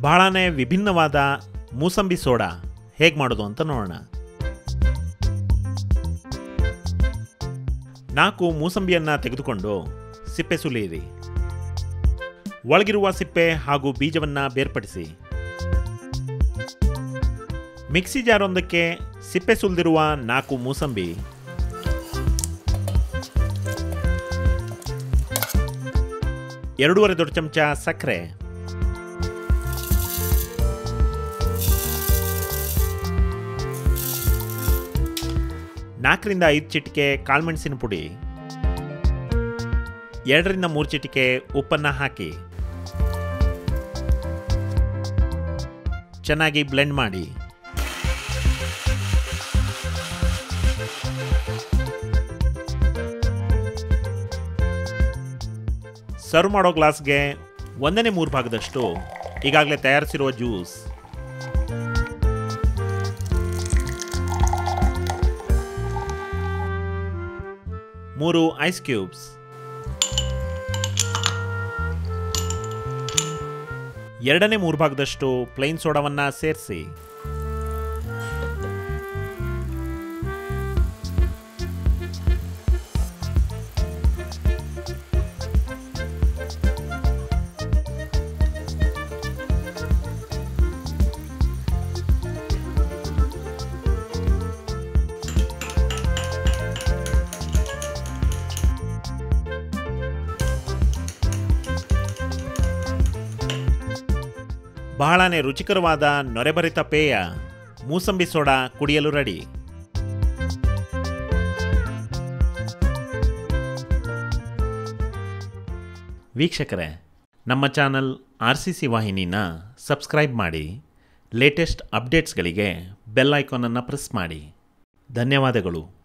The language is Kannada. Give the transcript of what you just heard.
ಬಹಳನೇ ವಿಭಿನ್ನವಾದ ಮೂಸಂಬಿ ಸೋಡಾ ಹೇಗೆ ಮಾಡೋದು ಅಂತ ನೋಡೋಣ ನಾಲ್ಕು ಮೂಸಂಬಿಯನ್ನು ತೆಗೆದುಕೊಂಡು ಸಿಪ್ಪೆ ಸುಲಿಯಿರಿ ಒಳಗಿರುವ ಸಿಪ್ಪೆ ಹಾಗೂ ಬೀಜವನ್ನು ಬೇರ್ಪಡಿಸಿ ಮಿಕ್ಸಿ ಜಾರೊಂದಕ್ಕೆ ಸಿಪ್ಪೆ ಸುಲಿದಿರುವ ನಾಲ್ಕು ಮೂಸಂಬಿ ಎರಡೂವರೆ ದೊಡ್ಡ ಚಮಚ ಸಕ್ಕರೆ ನಾಲ್ಕರಿಂದ ಐದು ಚಿಟಿಕೆ ಕಾಳುಮೆಣಸಿನ ಪುಡಿ ಎರಡರಿಂದ ಮೂರು ಚಿಟಿಕೆ ಉಪ್ಪನ್ನು ಹಾಕಿ ಚೆನ್ನಾಗಿ ಬ್ಲೆಂಡ್ ಮಾಡಿ ಸರ್ವ್ ಮಾಡೋ ಗ್ಲಾಸ್ಗೆ ಒಂದನೇ ಮೂರು ಭಾಗದಷ್ಟು ಈಗಾಗಲೇ ತಯಾರಿಸಿರುವ ಜ್ಯೂಸ್ ಮೂರು ಐಸ್ ಕ್ಯೂಬ್ಸ್ ಎರಡನೇ ಮೂರು ಭಾಗದಷ್ಟು ಪ್ಲೈನ್ ಸೋಡಾವನ್ನು ಸೇರಿಸಿ ಬಹಳನೇ ರುಚಿಕರವಾದ ನೊರೆಭರಿತ ಪೇಯ ಮೂಸಂಬಿ ಸೋಡಾ ಕುಡಿಯಲು ರೆಡಿ ವೀಕ್ಷಕರೇ ನಮ್ಮ ಚಾನಲ್ ಆರ್ ಸಿ ಸಿ ವಾಹಿನಿನ ಸಬ್ಸ್ಕ್ರೈಬ್ ಮಾಡಿ ಲೇಟೆಸ್ಟ್ ಅಪ್ಡೇಟ್ಸ್ಗಳಿಗೆ ಬೆಲ್ ಐಕಾನನ್ನು ಪ್ರೆಸ್ ಮಾಡಿ ಧನ್ಯವಾದಗಳು